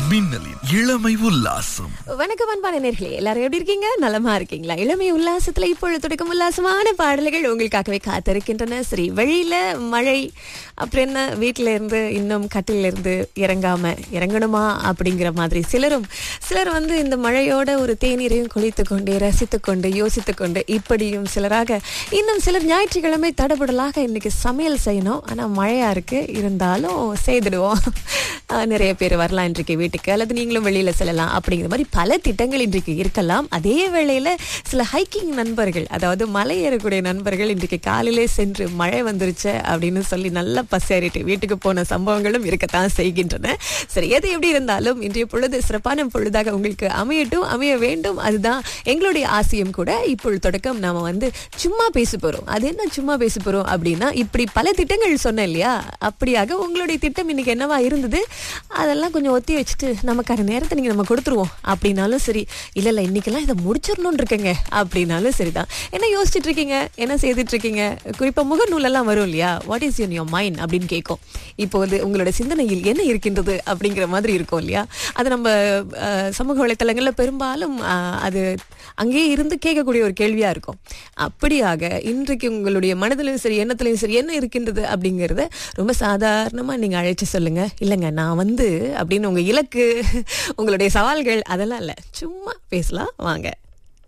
மின்னலின் இளமை உல்லாசம் வணக்கம் அன்பான நேர்களே எல்லாரும் எப்படி இருக்கீங்க நலமா இருக்கீங்களா இளமை உல்லாசத்துல இப்பொழுது தொடக்கம் உல்லாசமான பாடல்கள் உங்களுக்காகவே காத்திருக்கின்றன சரி வெளியில மழை அப்புறம் என்ன வீட்டுல இருந்து இன்னும் கட்டில இருந்து இறங்காம இறங்கணுமா அப்படிங்கிற மாதிரி சிலரும் சிலர் வந்து இந்த மழையோட ஒரு தேநீரையும் குளித்து கொண்டு ரசித்து கொண்டு யோசித்து கொண்டு இப்படியும் சிலராக இன்னும் சிலர் ஞாயிற்றுக்கிழமை தடபுடலாக இன்னைக்கு சமையல் செய்யணும் ஆனா மழையா இருக்கு இருந்தாலும் செய்துடுவோம் ஆஹ் நிறைய பேர் வரலாம் இன்றைக்கு வீட்டுக்கு அல்லது நீங்களும் வெளியில செல்லலாம் அப்படிங்கிற மாதிரி பல திட்டங்கள் இன்றைக்கு இருக்கலாம் அதே வேளையில சில ஹைக்கிங் நண்பர்கள் அதாவது மலை ஏறக்கூடிய நண்பர்கள் இன்றைக்கு காலையிலே சென்று மழை வந்துருச்சு அப்படின்னு சொல்லி நல்லா பசேறிட்டு வீட்டுக்கு போன சம்பவங்களும் இருக்கத்தான் செய்கின்றன சரி எது எப்படி இருந்தாலும் இன்றைய பொழுது சிறப்பான பொழுதாக உங்களுக்கு அமையட்டும் அமைய வேண்டும் அதுதான் எங்களுடைய ஆசையும் கூட இப்பொழுது தொடக்கம் நாம வந்து சும்மா பேச போறோம் அது என்ன சும்மா பேச போறோம் அப்படின்னா இப்படி பல திட்டங்கள் சொன்னேன் இல்லையா அப்படியாக உங்களுடைய திட்டம் இன்னைக்கு என்னவா இருந்தது அதெல்லாம் கொஞ்சம் ஒத்தி வச்சுட்டு நமக்கான நேரத்தை நீங்க நம்ம கொடுத்துருவோம் அப்படின்னாலும் சரி இல்ல இல்ல இன்னைக்கெல்லாம் இதை முடிச்சிடணும்னு இருக்கேங்க அப்படின்னாலும் சரிதான் என்ன யோசிச்சுட்டு இருக்கீங்க என்ன செய்துட்டு இருக்கீங்க குறிப்பா முகநூலெல்லாம் வரும் இல்லையா what is on your mind அப்படின்னு கேட்கும் இப்போது உங்களோட சிந்தனையில் என்ன இருக்கின்றது அப்படிங்கிற மாதிரி இருக்கும் இல்லையா அது நம்ம அஹ், சமூக வலைத்தளங்கள்ல பெரும்பாலும் அஹ், அது அங்கேயே இருந்து கேட்கக்கூடிய ஒரு கேள்வியா இருக்கும் அப்படியாக இன்றைக்கு உங்களுடைய மனதிலும் சரி எண்ணத்திலையும் சரி என்ன இருக்கின்றது அப்படிங்கறத ரொம்ப சாதாரணமா நீங்க அழைச்சு சொல்லுங்க இல்லைங்க நான் வந்து அப்படின்னு உங்க இலக்கு உங்களுடைய சவால்கள் அதெல்லாம் இல்ல சும்மா பேசலாம் வாங்க